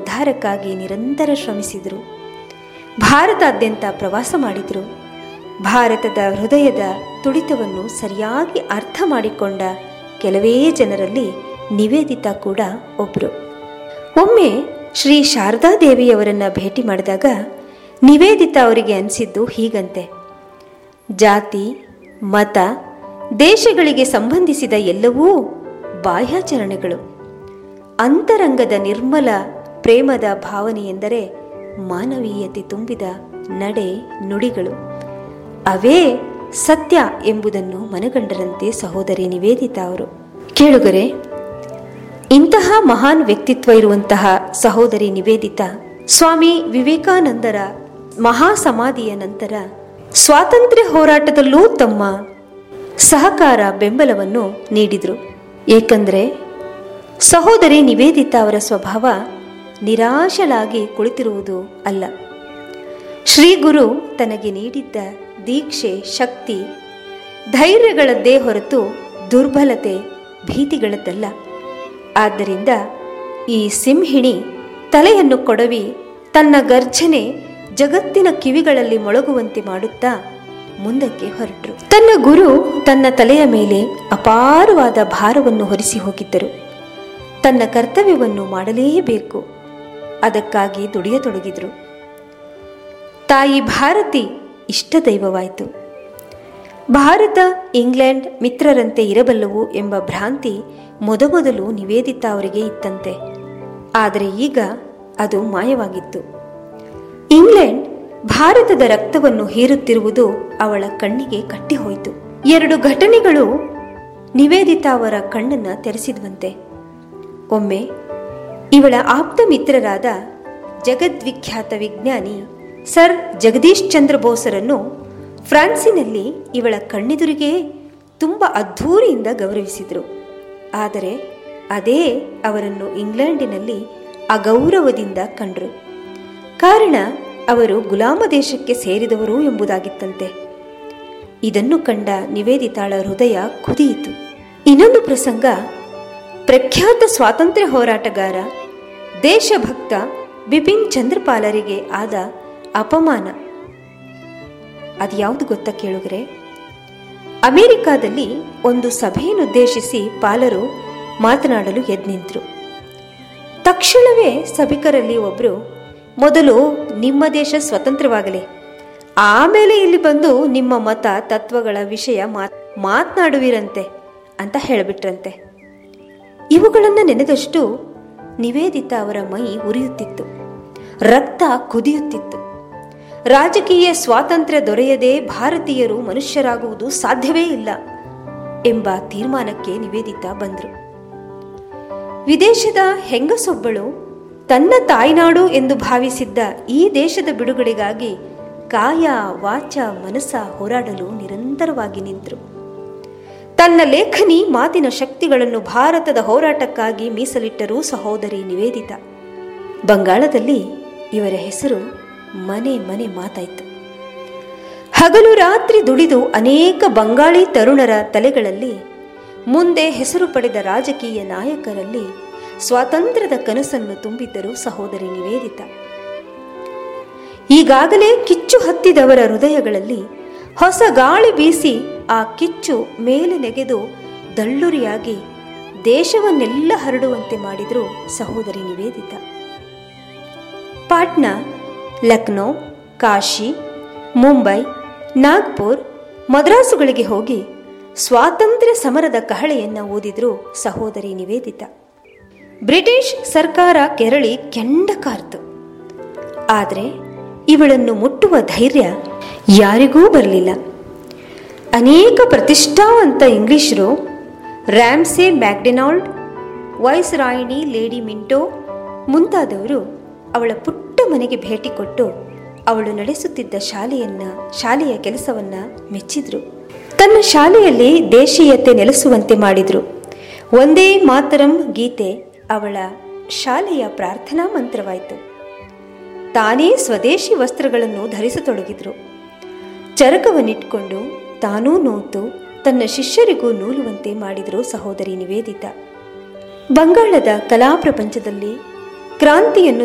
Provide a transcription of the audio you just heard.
ಉದ್ಧಾರಕ್ಕಾಗಿ ನಿರಂತರ ಶ್ರಮಿಸಿದರು ಭಾರತಾದ್ಯಂತ ಪ್ರವಾಸ ಮಾಡಿದರು ಭಾರತದ ಹೃದಯದ ತುಡಿತವನ್ನು ಸರಿಯಾಗಿ ಅರ್ಥ ಮಾಡಿಕೊಂಡ ಕೆಲವೇ ಜನರಲ್ಲಿ ನಿವೇದಿತಾ ಕೂಡ ಒಬ್ಬರು ಒಮ್ಮೆ ಶ್ರೀ ಶಾರದಾ ದೇವಿಯವರನ್ನ ಭೇಟಿ ಮಾಡಿದಾಗ ನಿವೇದಿತಾ ಅವರಿಗೆ ಅನಿಸಿದ್ದು ಹೀಗಂತೆ ಜಾತಿ ಮತ ದೇಶಗಳಿಗೆ ಸಂಬಂಧಿಸಿದ ಎಲ್ಲವೂ ಬಾಹ್ಯಾಚರಣೆಗಳು ಅಂತರಂಗದ ನಿರ್ಮಲ ಪ್ರೇಮದ ಭಾವನೆ ಎಂದರೆ ಮಾನವೀಯತೆ ತುಂಬಿದ ನಡೆ ನುಡಿಗಳು ಅವೇ ಸತ್ಯ ಎಂಬುದನ್ನು ಮನಗಂಡರಂತೆ ಸಹೋದರಿ ನಿವೇದಿತಾ ಅವರು ಕೇಳುಗರೆ ಇಂತಹ ಮಹಾನ್ ವ್ಯಕ್ತಿತ್ವ ಇರುವಂತಹ ಸಹೋದರಿ ನಿವೇದಿತಾ ಸ್ವಾಮಿ ವಿವೇಕಾನಂದರ ಮಹಾ ಸಮಾಧಿಯ ನಂತರ ಸ್ವಾತಂತ್ರ್ಯ ಹೋರಾಟದಲ್ಲೂ ತಮ್ಮ ಸಹಕಾರ ಬೆಂಬಲವನ್ನು ನೀಡಿದರು ಏಕೆಂದರೆ ಸಹೋದರಿ ನಿವೇದಿತಾ ಅವರ ಸ್ವಭಾವ ನಿರಾಶಲಾಗಿ ಕುಳಿತಿರುವುದು ಅಲ್ಲ ಶ್ರೀ ಗುರು ತನಗೆ ನೀಡಿದ್ದ ದೀಕ್ಷೆ ಶಕ್ತಿ ಧೈರ್ಯಗಳದ್ದೇ ಹೊರತು ದುರ್ಬಲತೆ ಭೀತಿಗಳದ್ದಲ್ಲ ಆದ್ದರಿಂದ ಈ ಸಿಂಹಿಣಿ ತಲೆಯನ್ನು ಕೊಡವಿ ತನ್ನ ಗರ್ಜನೆ ಜಗತ್ತಿನ ಕಿವಿಗಳಲ್ಲಿ ಮೊಳಗುವಂತೆ ಮಾಡುತ್ತಾ ಮುಂದಕ್ಕೆ ಹೊರಟರು ತನ್ನ ಗುರು ತನ್ನ ತಲೆಯ ಮೇಲೆ ಅಪಾರವಾದ ಭಾರವನ್ನು ಹೊರಿಸಿ ಹೋಗಿದ್ದರು ತನ್ನ ಕರ್ತವ್ಯವನ್ನು ಮಾಡಲೇಬೇಕು ಅದಕ್ಕಾಗಿ ದುಡಿಯತೊಡಗಿದ್ರು ತಾಯಿ ಭಾರತಿ ಇಷ್ಟ ದೈವವಾಯಿತು ಭಾರತ ಇಂಗ್ಲೆಂಡ್ ಮಿತ್ರರಂತೆ ಇರಬಲ್ಲವು ಎಂಬ ಭ್ರಾಂತಿ ಮೊದಮೊದಲು ನಿವೇದಿತಾ ಅವರಿಗೆ ಇತ್ತಂತೆ ಆದರೆ ಈಗ ಅದು ಮಾಯವಾಗಿತ್ತು ಇಂಗ್ಲೆಂಡ್ ಭಾರತದ ರಕ್ತವನ್ನು ಹೀರುತ್ತಿರುವುದು ಅವಳ ಕಣ್ಣಿಗೆ ಕಟ್ಟಿಹೋಯಿತು ಎರಡು ಘಟನೆಗಳು ನಿವೇದಿತಾ ಅವರ ಕಣ್ಣನ್ನು ತೆರೆಸಿದ್ವಂತೆ ಒಮ್ಮೆ ಇವಳ ಆಪ್ತ ಮಿತ್ರರಾದ ಜಗದ್ವಿಖ್ಯಾತ ವಿಜ್ಞಾನಿ ಸರ್ ಜಗದೀಶ್ ಚಂದ್ರ ಬೋಸರನ್ನು ಫ್ರಾನ್ಸಿನಲ್ಲಿ ಇವಳ ಕಣ್ಣೆದುರಿಗೆ ತುಂಬ ಅದ್ಧೂರಿಯಿಂದ ಗೌರವಿಸಿದರು ಆದರೆ ಅದೇ ಅವರನ್ನು ಇಂಗ್ಲೆಂಡಿನಲ್ಲಿ ಅಗೌರವದಿಂದ ಕಂಡರು ಕಾರಣ ಅವರು ಗುಲಾಮ ದೇಶಕ್ಕೆ ಸೇರಿದವರು ಎಂಬುದಾಗಿತ್ತಂತೆ ಇದನ್ನು ಕಂಡ ನಿವೇದಿತಾಳ ಹೃದಯ ಕುದಿಯಿತು ಇನ್ನೊಂದು ಪ್ರಸಂಗ ಪ್ರಖ್ಯಾತ ಸ್ವಾತಂತ್ರ್ಯ ಹೋರಾಟಗಾರ ದೇಶಭಕ್ತ ಬಿಪಿನ್ ಚಂದ್ರಪಾಲರಿಗೆ ಆದ ಅಪಮಾನ ಅದ್ಯಾವುದು ಗೊತ್ತಾ ಕೇಳುಗರೆ ಅಮೆರಿಕಾದಲ್ಲಿ ಒಂದು ಸಭೆಯನ್ನುದ್ದೇಶಿಸಿ ಪಾಲರು ಮಾತನಾಡಲು ಎದ್ನಿಂತರು ತಕ್ಷಣವೇ ಸಭಿಕರಲ್ಲಿ ಒಬ್ಬರು ಮೊದಲು ನಿಮ್ಮ ದೇಶ ಸ್ವತಂತ್ರವಾಗಲಿ ಆಮೇಲೆ ಇಲ್ಲಿ ಬಂದು ನಿಮ್ಮ ಮತ ತತ್ವಗಳ ವಿಷಯ ಮಾತ್ ಮಾತನಾಡುವಿರಂತೆ ಅಂತ ಹೇಳಿಬಿಟ್ರಂತೆ ಇವುಗಳನ್ನು ನೆನೆದಷ್ಟು ನಿವೇದಿತಾ ಅವರ ಮೈ ಉರಿಯುತ್ತಿತ್ತು ರಕ್ತ ಕುದಿಯುತ್ತಿತ್ತು ರಾಜಕೀಯ ಸ್ವಾತಂತ್ರ್ಯ ದೊರೆಯದೆ ಭಾರತೀಯರು ಮನುಷ್ಯರಾಗುವುದು ಸಾಧ್ಯವೇ ಇಲ್ಲ ಎಂಬ ತೀರ್ಮಾನಕ್ಕೆ ನಿವೇದಿತಾ ಬಂದರು ವಿದೇಶದ ಹೆಂಗಸೊಬ್ಬಳು ತನ್ನ ತಾಯ್ನಾಡು ಎಂದು ಭಾವಿಸಿದ್ದ ಈ ದೇಶದ ಬಿಡುಗಡೆಗಾಗಿ ಕಾಯ ವಾಚ ಮನಸ್ಸ ಹೋರಾಡಲು ನಿರಂತರವಾಗಿ ನಿಂತರು ತನ್ನ ಲೇಖನಿ ಮಾತಿನ ಶಕ್ತಿಗಳನ್ನು ಭಾರತದ ಹೋರಾಟಕ್ಕಾಗಿ ಮೀಸಲಿಟ್ಟರು ಸಹೋದರಿ ನಿವೇದಿತಾ ಬಂಗಾಳದಲ್ಲಿ ಇವರ ಹೆಸರು ಮನೆ ಮನೆ ಮಾತಾಯಿತು ಹಗಲು ರಾತ್ರಿ ದುಡಿದು ಅನೇಕ ಬಂಗಾಳಿ ತರುಣರ ತಲೆಗಳಲ್ಲಿ ಮುಂದೆ ಹೆಸರು ಪಡೆದ ರಾಜಕೀಯ ನಾಯಕರಲ್ಲಿ ಸ್ವಾತಂತ್ರ್ಯದ ಕನಸನ್ನು ತುಂಬಿದ್ದರು ಸಹೋದರಿ ನಿವೇದಿತಾ ಈಗಾಗಲೇ ಕಿಚ್ಚು ಹತ್ತಿದವರ ಹೃದಯಗಳಲ್ಲಿ ಹೊಸ ಗಾಳಿ ಬೀಸಿ ಆ ಕಿಚ್ಚು ಮೇಲೆ ನೆಗೆದು ದಳ್ಳುರಿಯಾಗಿ ದೇಶವನ್ನೆಲ್ಲ ಹರಡುವಂತೆ ಮಾಡಿದರು ಸಹೋದರಿ ನಿವೇದಿತಾ ಪಾಟ್ನಾ ಲಕ್ನೋ ಕಾಶಿ ಮುಂಬೈ ನಾಗ್ಪುರ್ ಮದ್ರಾಸುಗಳಿಗೆ ಹೋಗಿ ಸ್ವಾತಂತ್ರ್ಯ ಸಮರದ ಕಹಳೆಯನ್ನು ಓದಿದ್ರು ಸಹೋದರಿ ನಿವೇದಿತಾ ಬ್ರಿಟಿಷ್ ಸರ್ಕಾರ ಕೆರಳಿ ಕೆಂಡ ಕಾರ್ತು ಆದರೆ ಇವಳನ್ನು ಮುಟ್ಟುವ ಧೈರ್ಯ ಯಾರಿಗೂ ಬರಲಿಲ್ಲ ಅನೇಕ ಪ್ರತಿಷ್ಠಾವಂತ ಇಂಗ್ಲಿಷರು ರ್ಯಾಮ್ಸೆ ಮ್ಯಾಕ್ಡೆನಾಲ್ಡ್ ವೈಸ್ ರಾಯಿಣಿ ಲೇಡಿ ಮಿಂಟೋ ಮುಂತಾದವರು ಅವಳ ಪುಟ್ಟ ಮನೆಗೆ ಭೇಟಿ ಕೊಟ್ಟು ಅವಳು ನಡೆಸುತ್ತಿದ್ದ ಶಾಲೆಯನ್ನ ಶಾಲೆಯ ಕೆಲಸವನ್ನ ಮೆಚ್ಚಿದ್ರು ತನ್ನ ಶಾಲೆಯಲ್ಲಿ ದೇಶೀಯತೆ ನೆಲೆಸುವಂತೆ ಮಾಡಿದ್ರು ಒಂದೇ ಮಾತರಂ ಗೀತೆ ಅವಳ ಶಾಲೆಯ ಪ್ರಾರ್ಥನಾ ಮಂತ್ರವಾಯಿತು ತಾನೇ ಸ್ವದೇಶಿ ವಸ್ತ್ರಗಳನ್ನು ಧರಿಸತೊಡಗಿದ್ರು ಚರಕವನ್ನಿಟ್ಕೊಂಡು ತಾನೂ ನೋತು ತನ್ನ ಶಿಷ್ಯರಿಗೂ ನೂಲುವಂತೆ ಮಾಡಿದರು ಸಹೋದರಿ ನಿವೇದಿತಾ ಬಂಗಾಳದ ಕಲಾ ಪ್ರಪಂಚದಲ್ಲಿ ಕ್ರಾಂತಿಯನ್ನು